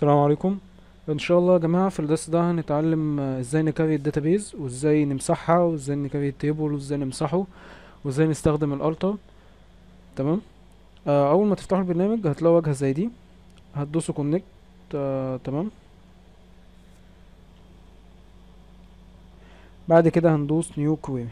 السلام عليكم ان شاء الله يا جماعه في الدرس ده هنتعلم آه، ازاي نكري الداتابيز وازاي نمسحها وازاي نكري التيبل وازاي نمسحه وازاي نستخدم الالتر تمام آه، اول ما تفتحوا البرنامج هتلاقوا واجهه زي دي هتدوسوا كونكت آه، تمام بعد كده هندوس نيو كويري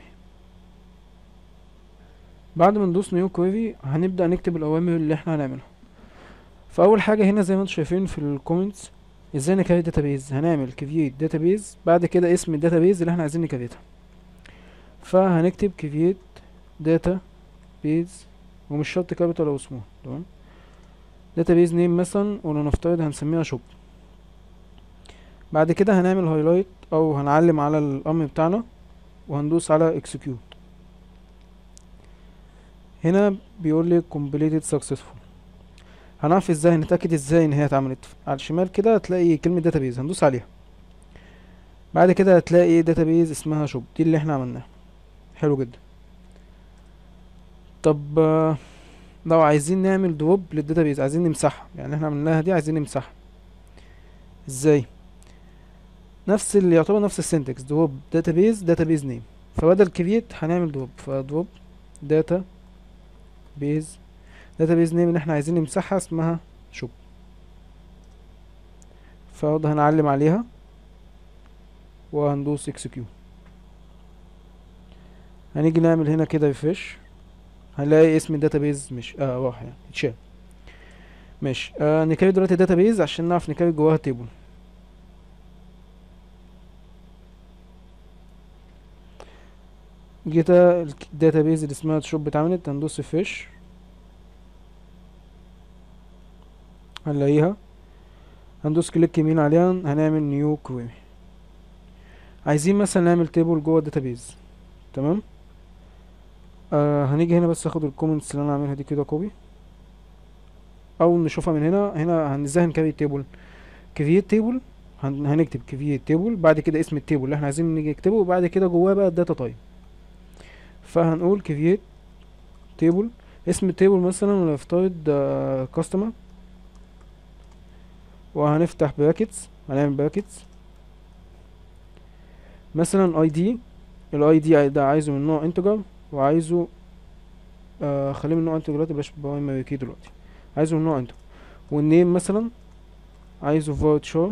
بعد ما ندوس نيو كويري هنبدا نكتب الاوامر اللي احنا هنعملها فاول حاجه هنا زي ما انتم شايفين في الكومنتس ازاي نكريت داتابيز هنعمل كرييت داتابيز بعد كده اسم الداتابيز اللي احنا عايزين نكريتها فهنكتب كرييت داتابيز ومش شرط كابيتال او اسمه تمام داتابيز نيم مثلا ولنفترض هنسميها شوب بعد كده هنعمل هايلايت او هنعلم على الامر بتاعنا وهندوس على اكسكيوت هنا بيقول لي completed successful هنعرف ازاي هنتأكد ازاي ان هي اتعملت على الشمال كده هتلاقي كلمة داتابيز هندوس عليها بعد كده هتلاقي داتابيز اسمها شوب دي اللي احنا عملناها حلو جدا طب آه، لو عايزين نعمل دروب للداتابيز عايزين نمسحها يعني احنا عملناها دي عايزين نمسحها ازاي نفس اللي يعتبر نفس السنتكس دروب داتابيز داتابيز نيم فبدل كرييت هنعمل دروب فدروب داتا بيز داتابيز نيم اللي احنا عايزين نمسحها اسمها شوب فده هنعلم عليها وهندوس اكسكيوت هنيجي نعمل هنا كده ريفرش هنلاقي اسم الداتابيز مش اه راح يعني اتشال ماشي آه نكري دلوقتي الداتابيز عشان نعرف نكري جواها تيبل جيت الداتابيز اللي اسمها شوب اتعملت هندوس ريفرش هنلاقيها هندوس كليك يمين عليها هنعمل نيو كويري عايزين مثلا نعمل تيبل جوه الداتابيز تمام آه هنيجي هنا بس اخد الكومنتس اللي انا عاملها دي كده كوبي او نشوفها من هنا هنا هن ازاي هنكريت تيبل كرييت تيبل هنكتب كرييت تيبل بعد كده اسم التيبل اللي احنا عايزين نيجي نكتبه وبعد كده جواه بقى الداتا تايب فهنقول كرييت تيبل اسم التيبل مثلا ونفترض كاستمر وهنفتح براكتس هنعمل براكتس مثلا اي دي الاي دي ده عايزه من نوع انتجر وعايزه آه خليه من نوع انتجر دلوقتي بلاش برايمري كي دلوقتي عايزه من نوع انتجر والنيم مثلا عايزه فوت شور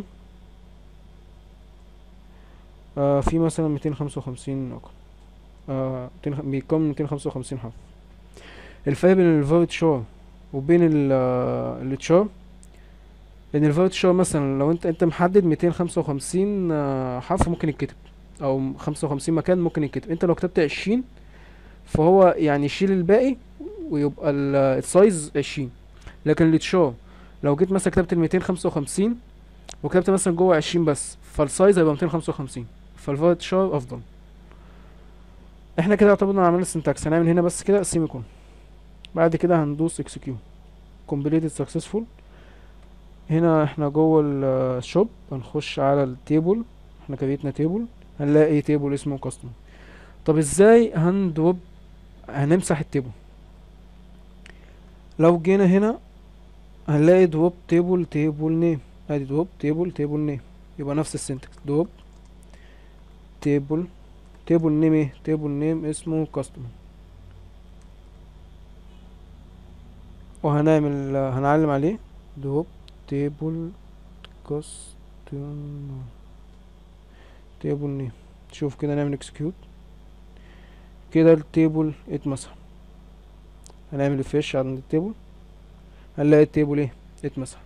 آه في مثلا ميتين خمسة وخمسين رقم آه ميتين بيكون من ميتين خمسة وخمسين حرف الفرق بين الفوت شور وبين ال التشار لان الفوت شور مثلا لو انت انت محدد ميتين خمسة وخمسين حرف ممكن يتكتب او خمسة وخمسين مكان ممكن يتكتب انت لو كتبت عشرين فهو يعني يشيل الباقي ويبقى ال- السايز عشرين لكن التشار لو جيت مثلا كتبت الميتين خمسة وخمسين وكتبت مثلا جوه عشرين بس فالسايز هيبقى ميتين خمسة وخمسين فالفوت شار افضل احنا كده اعتبرنا عملنا السنتكس هنعمل هنا بس كده سيميكون بعد كده هندوس اكسكيوت completed successful هنا احنا جوه الشوب هنخش على التيبل احنا كريتنا تيبل هنلاقي تيبل اسمه كاستمر طب ازاي هندوب هنمسح التيبل لو جينا هنا هنلاقي دروب تيبل تيبل نيم ادي دروب تيبل تيبل نيم يبقى نفس السنتكس دروب تيبل تيبل نيم ايه تيبل نيم اسمه كاستمر وهنعمل هنعلم عليه دروب تيبل كاستمر تيبل نيم شوف كده نعمل اكسكيوت كده التيبل اتمسح هنعمل ريفرش عند التيبل هنلاقي التيبل ايه اتمسح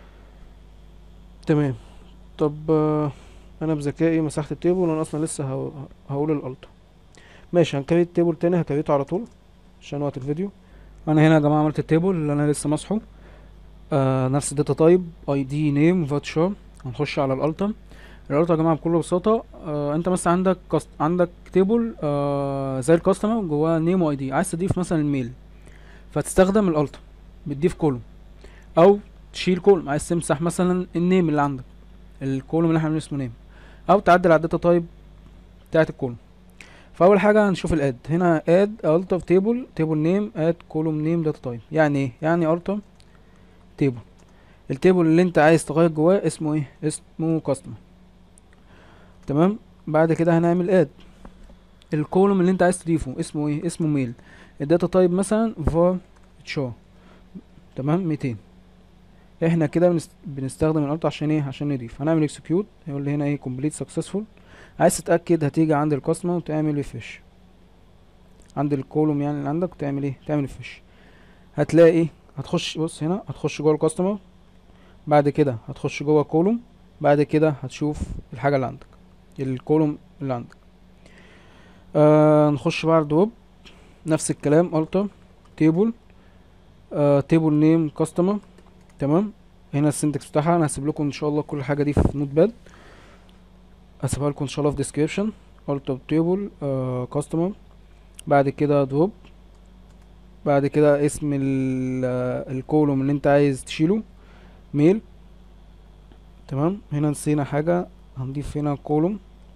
تمام طب آه، انا بذكائي مسحت التيبل وانا اصلا لسه هو- هقول الالت ماشي هنكريت التيبل تاني هكريته على طول عشان وقت الفيديو انا هنا يا جماعه عملت التيبل اللي انا لسه مسحه آه نفس الداتا تايب اي دي نيم فات شار هنخش على الالتا الالتا يا جماعه بكل بساطه آه انت مثلا عندك كاست عندك تيبل آه زي الكاستمر جواه نيم واي دي عايز تضيف مثلا الميل فتستخدم الالتا بتضيف كولوم او تشيل كولوم عايز تمسح مثلا النيم اللي عندك الكولوم اللي احنا بنقول اسمه نيم او تعدل على الداتا تايب بتاعت الكولوم فاول حاجه هنشوف الاد هنا اد التا تيبل تيبل نيم اد كولوم نيم داتا تايب يعني ايه يعني التا تيبل التيبل اللي انت عايز تغير جواه اسمه ايه اسمه كاستمر تمام بعد كده هنعمل اد الكولوم اللي انت عايز تضيفه اسمه ايه اسمه ميل الداتا تايب مثلا var char تمام 200 احنا كده بنست... بنستخدم الالت عشان ايه عشان نضيف هنعمل اكسكيوت هيقول لي هنا ايه complete successful عايز تتاكد هتيجي عند الكاستمر وتعمل ريفرش عند الكولوم يعني اللي عندك وتعمل ايه تعمل ريفرش هتلاقي ايه هتخش بص هنا هتخش جوه الكاستمر بعد كده هتخش جوه كولوم بعد كده هتشوف الحاجه اللي عندك الكولوم اللي عندك آه نخش بقى على الدروب نفس الكلام التر تيبل آه تيبل نيم كاستمر تمام هنا السنتكس بتاعها انا هسيب لكم ان شاء الله كل حاجه دي في نوت باد هسيبها لكم ان شاء الله في ديسكريبشن التر تيبل كاستمر بعد كده دروب بعد كده اسم الكولوم اللي انت عايز تشيله ميل تمام هنا نسينا حاجة هنضيف هنا كولوم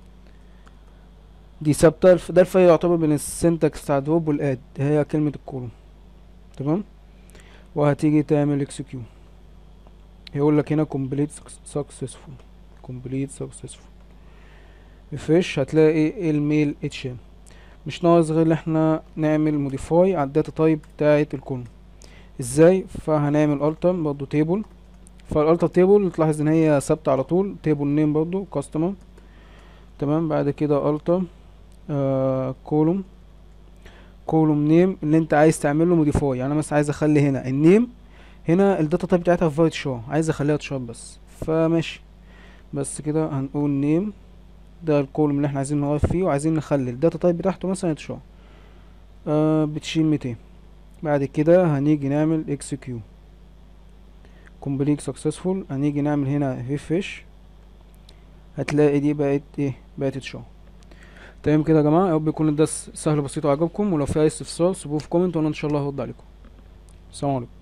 دي ثابتة ده الفرق يعتبر بين السنتكس بتاع دروب والاد هي كلمة الكولوم تمام وهتيجي تعمل اكسكيو هيقول لك هنا complete successful complete successful ريفرش هتلاقي الميل اتشام مش ناقص غير ان احنا نعمل موديفاي على الداتا تايب بتاعه الكولوم ازاي فهنعمل التر برضو تيبل فالالتر تيبل تلاحظ ان هي ثابته على طول تيبل نيم برضو كاستمر تمام بعد كده التر كولوم كولوم نيم اللي انت عايز تعمل له موديفاي يعني انا مثلا عايز اخلي هنا النيم هنا الداتا تايب بتاعتها فايت شو عايز اخليها تشار بس فماشي بس كده هنقول نيم ده الكولوم اللي احنا عايزين نغير فيه وعايزين نخلي الداتا تايب بتاعته مثلا تشار آه بتشيل ميتين بعد كده هنيجي نعمل اكسكيو كومبليت سكسسفول هنيجي نعمل هنا ريفرش هتلاقي دي بقت ايه بقت تشار تمام كده يا جماعه يا رب يكون الدرس سهل وبسيط وعجبكم ولو في اي استفسار سيبوه في كومنت وانا ان شاء الله هرد عليكم السلام عليكم